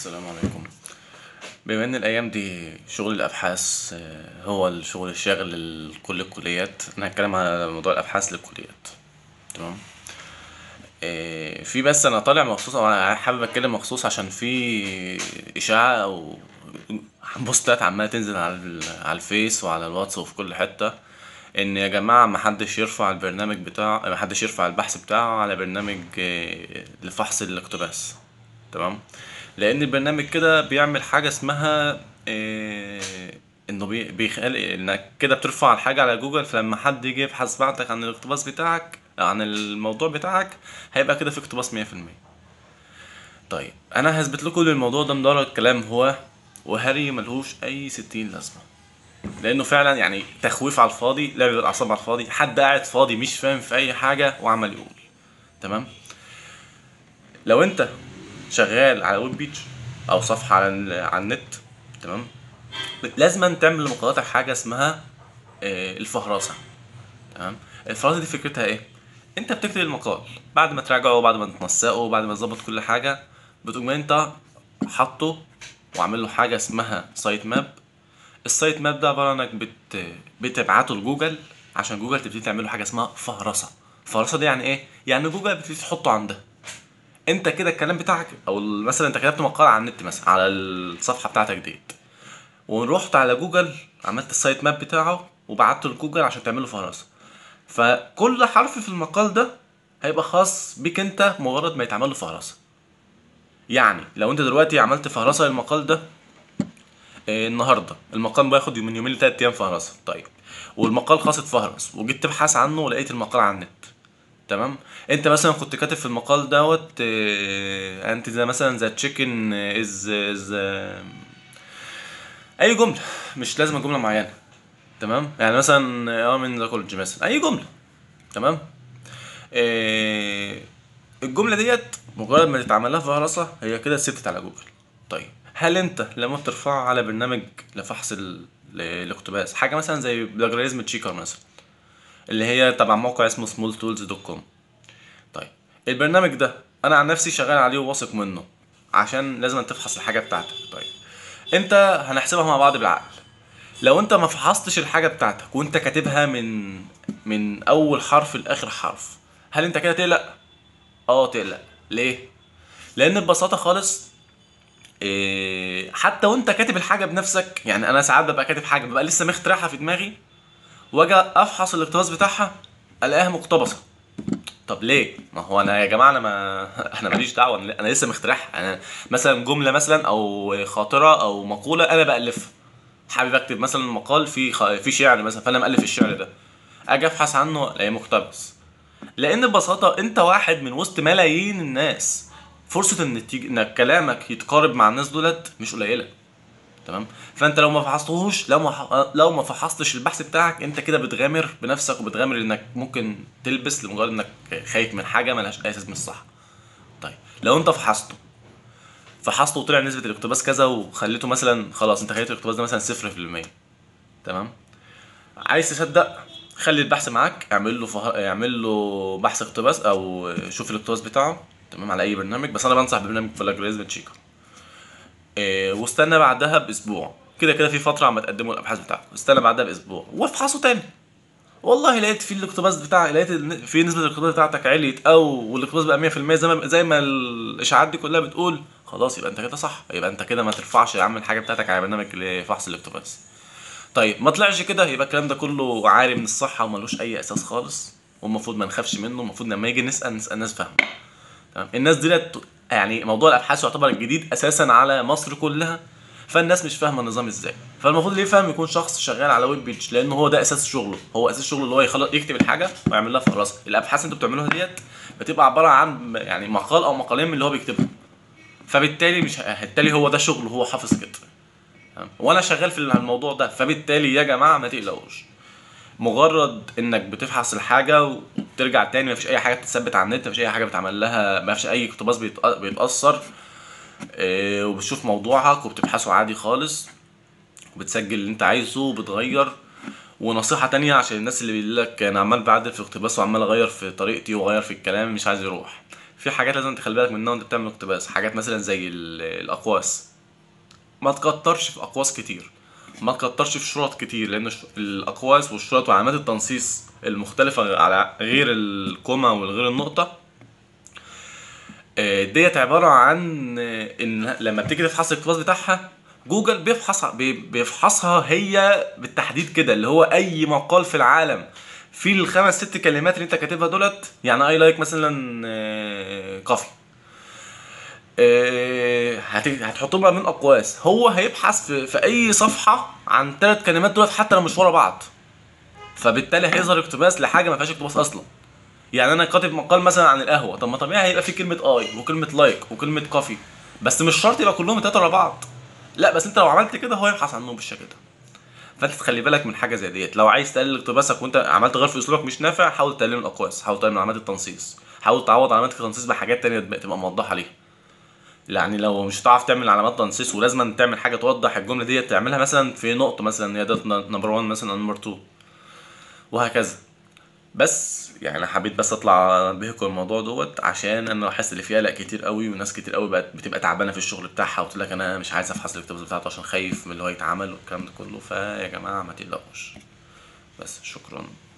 السلام عليكم بما ان الايام دي شغل الابحاث آه، هو الشغل الشاغل لكل الكليات انا هتكلم على موضوع الابحاث للكليات تمام آه، في بس انا طالع مخصوص او انا حابب اتكلم مخصوص عشان في اشاعه او بوستات عماله تنزل على ال- على الفيس وعلى الواتس وفي كل حته ان يا جماعه ما حدش يرفع البرنامج بتاع ما حدش يرفع البحث بتاعه على برنامج آه، لفحص الاقتباس تمام لان البرنامج كده بيعمل حاجه اسمها آه، انه بي- بيخلي انك كده بترفع الحاجه على جوجل فلما حد يجي يبحث بعدك عن الاقتباس بتاعك عن الموضوع بتاعك هيبقى كده في اقتباس 100% طيب انا هثبت لكم إن الموضوع ده مجرد كلام هو وهري ملهوش اي ستين لازمه لانه فعلا يعني تخويف على الفاضي لعب الاعصاب على الفاضي حد قاعد فاضي مش فاهم في اي حاجه وعمال يقول تمام لو انت شغال على ويب بيج او صفحه على ال- على النت تمام لازم تعمل لمقالاتك حاجه اسمها آه، الفهرسه تمام الفهرسه دي فكرتها ايه انت بتكتب المقال بعد ما تراجعه وبعد ما تنسقه وبعد ما تظبط كل حاجه بتقوم انت حاطه وعامل له حاجه اسمها سايت ماب السايت ماب ده عباره عن انك بت... بتبعته لجوجل عشان جوجل تبتدي تعمل له حاجه اسمها فهرسه الفهرسه دي يعني ايه يعني جوجل بتبتدي تحطه عندها انت كده الكلام بتاعك او مثلا انت كتبت مقال على النت مثلا على الصفحه بتاعتك ديت ورحت على جوجل عملت السايت ماب بتاعه وبعته لجوجل عشان تعمل له فهرسه فكل حرف في المقال ده هيبقى خاص بيك انت مجرد ما يتعمل له فهرسه يعني لو انت دلوقتي عملت فهرسه للمقال ده آه، النهارده المقال بياخد من يومين لتلات ايام فهرسه طيب والمقال خلاص اتفهرس وجيت تبحث عنه ولقيت المقال على النت تمام انت مثلا كنت كاتب في المقال دوت آه، انت زي مثلا ذا تشيكن از از اي جمله مش لازم جمله معينه تمام يعني مثلا اه من ذا كولج مثلا اي جمله تمام آه، الجمله ديت مجرد ما تتعمل لها فهرسه هي كده ثبتت على جوجل طيب هل انت لما بترفعها على برنامج لفحص ال- ل- الاقتباس حاجه مثلا زي بلاجريزم تشيكر مثلا اللي هي تبع موقع اسمه سمول تولز دوت كوم طيب البرنامج ده انا عن نفسي شغال عليه وواثق منه عشان لازم تفحص الحاجه بتاعتك طيب انت هنحسبها مع بعض بالعقل لو انت ما فحصتش الحاجه بتاعتك وانت كاتبها من من اول حرف لاخر حرف هل انت كده تقلق اه تقلق ليه لان ببساطه خالص إيه حتى وانت كاتب الحاجه بنفسك يعني انا ساعات ببقى كاتب حاجه ببقى لسه مخترعها في دماغي واجي افحص الاقتباس بتاعها الاقيها مقتبسه طب ليه ما هو انا يا جماعه انا ما انا ماليش دعوه انا أنا لسه مخترعها انا مثلا جمله مثلا او خاطره او مقوله انا بالفها حابب اكتب مثلا مقال في خ... في شعر مثلا فانا مالف الشعر ده اجي ابحث عنه الاقيه مقتبس لان ببساطه انت واحد من وسط ملايين الناس فرصه ان تيجي انك كلامك يتقارب مع الناس دولت مش قليله تمام فانت لو ما فحصتهوش لو ما ح- لو ما فحصتش البحث بتاعك انت كده بتغامر بنفسك وبتغامر انك ممكن تلبس لمجرد انك خايف من حاجه ملهاش اي اساس من الصح طيب لو انت فحصته فحصته وطلع نسبه الاقتباس كذا وخليته مثلا خلاص انت خليت الاقتباس ده مثلا 0% تمام عايز تصدق خلي البحث معاك اعمل له فه... اعمل له بحث اقتباس او شوف الاقتباس بتاعه تمام على اي برنامج بس انا بنصح ببرنامج بلاجريزم تشيكر إيه واستنى بعدها باسبوع كده كده في فتره عم تقدموا الابحاث بتاعكم استنى بعدها باسبوع وافحصوا تاني والله لقيت في الاقتباس بتاعك لقيت الن- في نسبه الاقتباس بتاعتك عليت او والاقتباس بقى 100% زي ما زي ما الاشاعات دي كلها بتقول خلاص يبقى انت كده صح يبقى انت كده ما ترفعش يا عم الحاجه بتاعتك على برنامج لفحص الاقتباس طيب ما طلعش كده يبقى الكلام ده كله عاري من الصحه وملوش اي اساس خالص والمفروض ما نخافش منه المفروض لما يجي نسال نسال ناس فاهمه تمام الناس ديت يعني موضوع الابحاث يعتبر الجديد اساسا على مصر كلها فالناس مش فاهمه النظام ازاي فالمفروض اللي يفهم يكون شخص شغال على ويب بيج لان هو ده اساس شغله هو اساس شغله اللي هو يخلص يكتب الحاجه ويعمل لها فهرسه الابحاث اللي انتوا بتعملوها ديت بتبقى عباره عن يعني مقال او مقالين من اللي هو بيكتبهم فبالتالي مش بالتالي هو ده شغله هو حافظ كده تمام؟ وانا شغال في الموضوع ده فبالتالي يا جماعه ما تقلقوش مجرد انك بتفحص الحاجه وترجع تاني مفيش اي حاجه بتثبت على النت مفيش اي حاجه بتعمل لها مفيش اي اقتباس بيتأ- بيتاثر إيه، وبتشوف موضوعك وبتبحثه عادي خالص وبتسجل اللي انت عايزه وبتغير ونصيحة تانية عشان الناس اللي بيقول لك انا عمال بعدل في اقتباس وعمال اغير في طريقتي واغير في الكلام مش عايز يروح في حاجات لازم تخلي بالك منها وانت بتعمل اقتباس حاجات مثلا زي ال- الاقواس ما تكترش في اقواس كتير ما تكترش في شرط كتير لان الش- الاقواس والشرط وعلامات التنصيص المختلفه على غير الكوما والغير النقطه آه، ديت عباره عن آه، ان لما بتيجي تفحص الاقتباس بتاعها جوجل بيفحصها بي- بيفحصها هي بالتحديد كده اللي هو اي مقال في العالم في الخمس ست كلمات اللي انت كاتبها دولت يعني اي لايك مثلا كافي هت- هتحطهم بقى من اقواس هو هيبحث في, في اي صفحه عن ثلاث كلمات دولت حتى لو مش ورا بعض فبالتالي هيظهر اقتباس لحاجه ما فيهاش اقتباس اصلا يعني انا كاتب مقال مثلا عن القهوه طب ما طبيعي هيبقى في كلمه اي وكلمه لايك وكلمه كافي بس مش شرط يبقى كلهم تلاته ورا بعض لا بس انت لو عملت كده هو يبحث عنهم بالشكل ده فانت تخلي بالك من حاجه زي ديت لو عايز تقلل اقتباسك وانت عملت غير في اسلوبك مش نافع حاول تقلل من الاقواس حاول تقلل من علامات التنصيص حاول تعوض علامات التنصيص بحاجات تانية تبقى تبقى موضحه ليها يعني لو مش هتعرف تعمل علامات تنصيص ولازم تعمل حاجه توضح الجمله ديت تعملها مثلا في نقطه مثلا هي ده نمبر 1 مثلا نمبر 2 وهكذا بس يعني انا حبيت بس اطلع بيكم الموضوع دوت عشان انا لاحظت اللي فيه قلق كتير قوي وناس كتير قوي بقت بتبقى تعبانه في الشغل بتاعها وتقول لك انا مش عايز افحص الاقتباس بتاعته عشان خايف من اللي هو يتعمل والكلام ده كله فيا جماعه ما تقلقوش بس شكرا